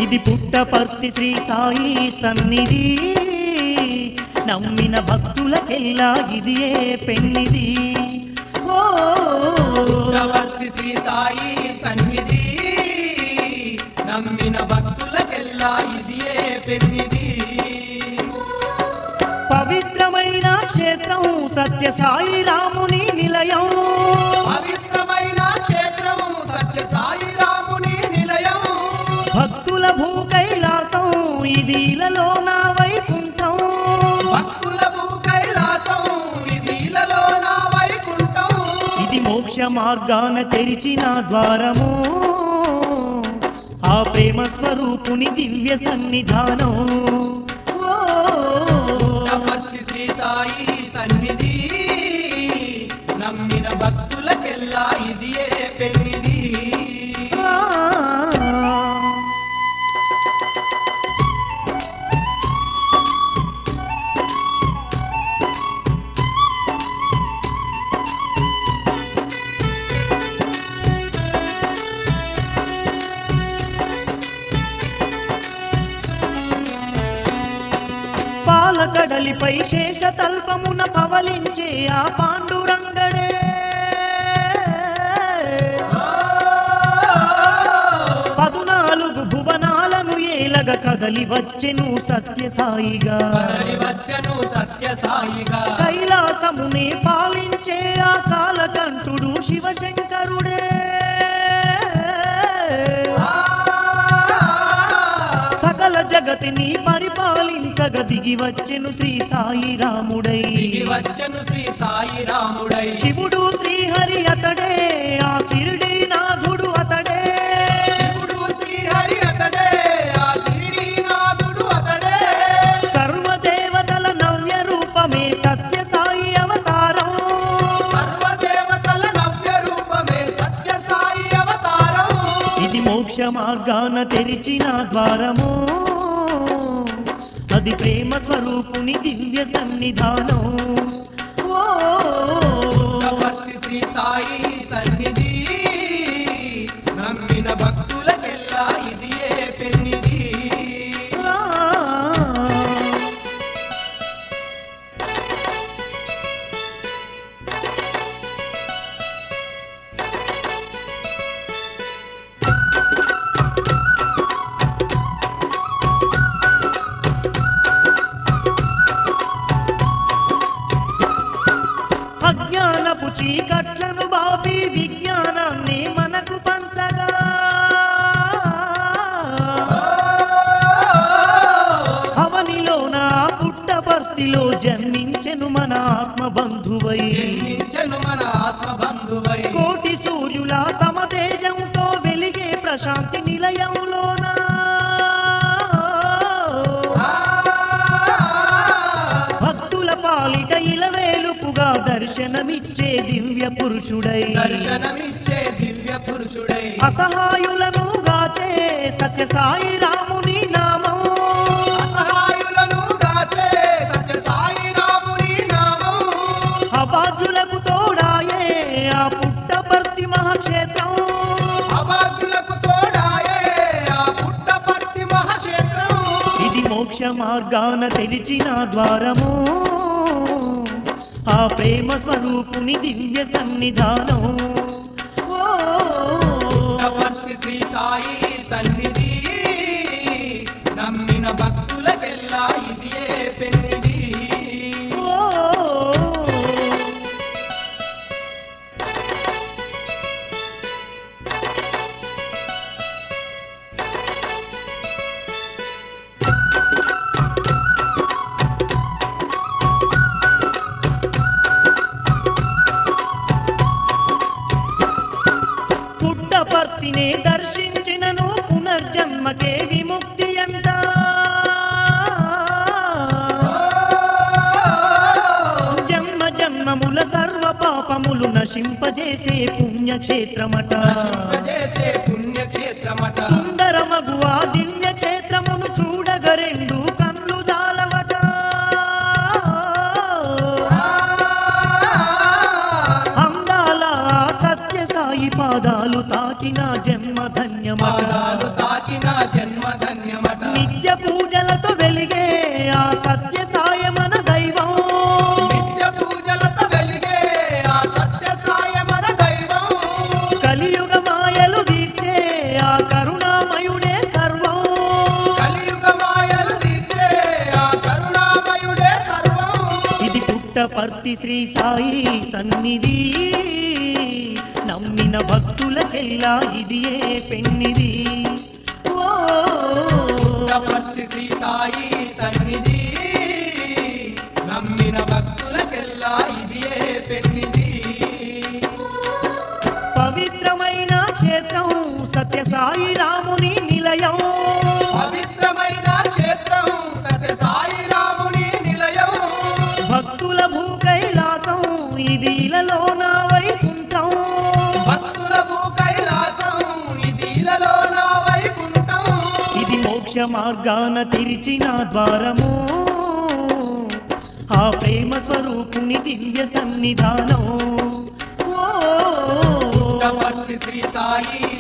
ఇది పుట్టపర్తి శ్రీ సాయి సన్నిధి నమ్మిన భక్తులకెల్లా ఇదియే పెన్నిది ఓ పుట్టవర్తి శ్రీ సాయి సన్నిధి నమ్మిన భక్తులకెల్లా ఇదియే పెన్నిది పవిత్రమైన క్షేత్రం సత్య సాయి రాముని నిలయం పవిత్రమైన క్షేత్రము సత్య సాయి రాముని నిలయం భక్తుల భూ కైలాసం ఇది ఇలలో నా వైకుంఠం భక్తులకు కైలాసం ఇది ఇలలో నా వైకుంఠం ఇది మోక్ష మార్గాన తెరిచిన ద్వారము ఆ ప్రేమ స్వరూపుని దివ్య సన్నిధానం ఓ పుట్టపర్తి శ్రీ సాయి సన్నిధి నమ్మిన భక్తులకెల్లా ఇదియే పెన్నిది ఆ. పాలకడలిపై శేషతల్పమున పవలించే ఆ పాండురంగడే పదునాలుగు భువనాలను ఏలగ కదలి వచ్చెను సత్యసాయిగా కదలి వచ్చను సత్య సాయిగా కైలాసమునే పాలించే ఆ కాలకంఠుడు శివశంకరుడే సకల జగతిని పరిపాలించగ దిగి వచ్చెను శ్రీ సాయి రాముడై దిగి వచ్చను శ్రీ సాయి రాముడై శివుడు శ్రీహరి అతడే ఆ షిరిడి నాథుడు అతడే శివుడు శ్రీహరి అతడే ఆ శిరిడి నాథుడు అతడే సర్వదేవతల నవ్య రూపమే సత్య సాయి అవతారం సర్వదేవతల నవ్య రూపమే సత్య సాయి అవతారం ఇది మోక్ష మార్గాన తెరిచిన ద్వారము అది ప్రేమ స్వరూపుని దివ్య సన్నిధానం ఓ పుట్టపర్తి శ్రీ సాయి సన్నిధి నమ్మిన భక్తులకెల్లా ఇదియే పెన్నిది ఆ. అజ్ఞానపు చీకట్లను బాపి విజ్ఞానాన్ని మనకు పంచగా అవనిలోన పుట్టపర్తిలో జన్మించెను మన ఆత్మబంధువై జన్మించను మన ఆత్మ బంధువై కోటి సూర్యుల సమతేజంతో వెలిగే ప్రశాంతి నిలయంలోన భక్తుల పాలిట ఇలవేలుపుగా దర్శనమిచ్చే దివ్య పురుషుడై దర్శనమిచ్చే దివ్య పురుషుడై అసహాయులను గాచే సత్య సాయి రాముని నామం అసహాయులను దాచే సత్య సాయి రాముని నామం అభాగ్యులకు తోడాయే ఆ పుట్టపర్తి మహాక్షేత్రం అభాగ్యులకు తోడాయే ఆ పుట్టపర్తి మహాక్షేత్రం ఇది మోక్ష మార్గాన తెరిచిన ద్వారము ఆ ప్రేమ స్వరూపుని దివ్య సన్నిధానం ఓ పుట్టపర్తి శ్రీ సాయి సన్నిధి నమ్మిన భక్తులకెల్లా ఇదియే పెన్నిది ఓ పుట్టపర్తినే దర్శించినను పునర్జన్మకే విముక్తి అంట జన్మ జన్మముల సర్వ పాపములు నశింపజేసే పుణ్యక్షేత్రమట చేసే పుణ్యక్షేత్రమట సుందరమగు ఆ దివ్య క్షేత్రమును చూడగ రెండు కన్ను జాలవట అందాల ఆ సత్య సాయి పాదాలు తాకిన జన్మ ధన్యమట పాదాలు తాకిన జన్మ ధన్యమట పుట్టపర్తి శ్రీ సాయి సన్నిధి నమ్మిన భక్తులకెల్లా ఇదియే పెన్నిది ఓ పుట్టపర్తి శ్రీ సాయి సన్నిధి నమ్మిన భక్తులకెల్లా ఇదియే పెన్నిది పవిత్రమైన క్షేత్రం సత్య సాయి రాముని నిలయం పవిత్రమైన క్షేత్రం సత్య సాయి రాముని నిలయం భక్తుల భూ కైలాసం ఇది ఇలలో నా వైకుంఠం భక్తుల భూ కైలాసం ఇది ఇలలో నా వైకుంఠం ఇది మోక్ష మార్గాన తెరిచిన ద్వారము ఆ ప్రేమ స్వరూపుని దివ్య సన్నిధానం ఓ పుట్టపర్తి శ్రీ సాయి